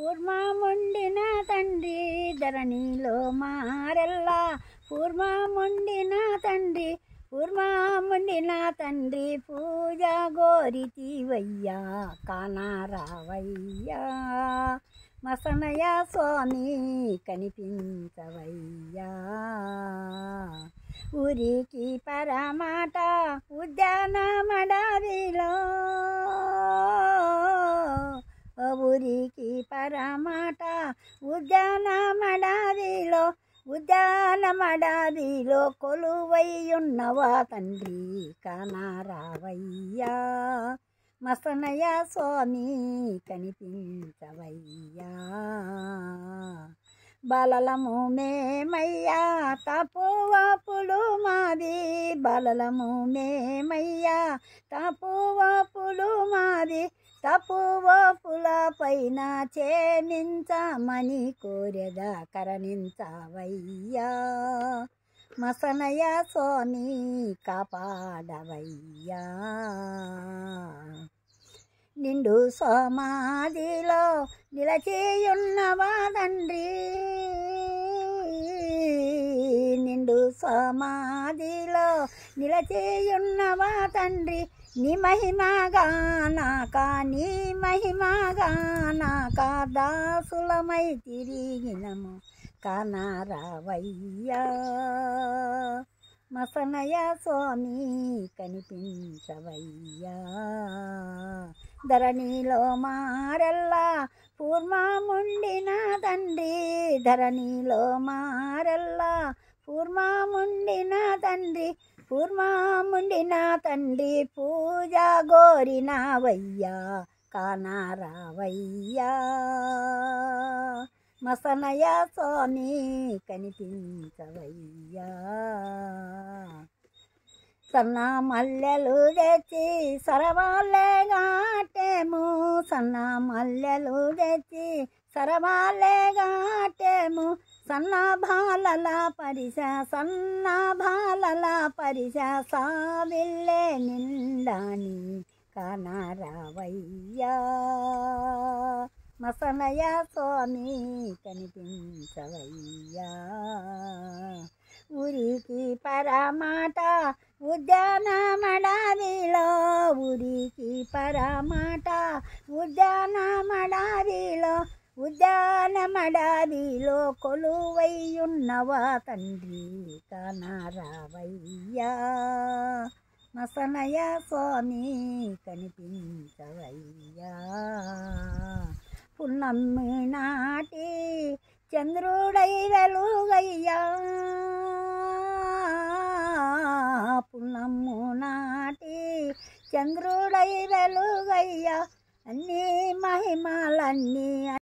పూర్వముండిన తండ్రి ధరణిలో మారెల్లా పూర్వముండిన తండ్రి పూర్వముండిన తండ్రి పూజ గోరితివయ్యా కానారావయ్యా మసనయ స్వామి కనిపించవయ్యా ఊరికి పరమాట ఉద్యాన మడవిలో ఊరికి పరమాట ఉద్యాన మడవిలో ఉద్యాన మడవిలో కొలువై ఉన్నవా తండ్రి కానారావయ్యా మసనయ స్వామి కనిపించవయ్యా బలలము మేమయ్యా తపోవాపులు మాది బలలము మేమయ్యా తపోవాపులు మాది తపోవాపుల పైన చేనించమని కోరెద కరణించవయ్యా మసనయ స్వామి కాపాడవయ్యా నిండు సమాధిలో నిలచేయున్నవా తండ్రి నిండు సమాధిలో నిలచేయున్నవా తండ్రి నీ మహిమగానాక నీ మహిమగానాక దాసులమై తిరిగినము కానారావయ్యా మసనయ స్వామి కనిపించవయ్యా ధరణిలో మారెల్లా పూర్వముండిన తండ్రి ధరణిలో మారెల్లా పూర్వముండిన తండ్రి పూర్వముండిన తండ్రి పూజ గోరినవయ్యా కానారావయ్యా మసనయ స్వామి కనిపించవయ్యా సన్న మల్లెలు తెచ్చి సరవాళ్ళే గాటేము సన్న మల్లెలు తెచ్చి సరవాళ్ళే గాటేము సన్న బాలల పరిశ సన్న బాలల పరిశ సావిల్లే నిండాని కానారావయ్యా మసనయ స్వామి కనిపించవయ్యా ఊరికి పరమాట ఉద్యాన మడావిలో ఊరికి పరమాట ఉద్యాన మడావిలో ఉద్యాన మడావిలో కొలువై ఉన్నవా తండ్రి కనారావయ్యా మసనయ స్వామి కనిపించవయ్యా పున్నమ్మి నాటి చంద్రుడై వెలుగయ్యా పున్నమ్ము నాటి చంద్రుడై వెలుగయ్యా అన్ని మహిమలన్నీ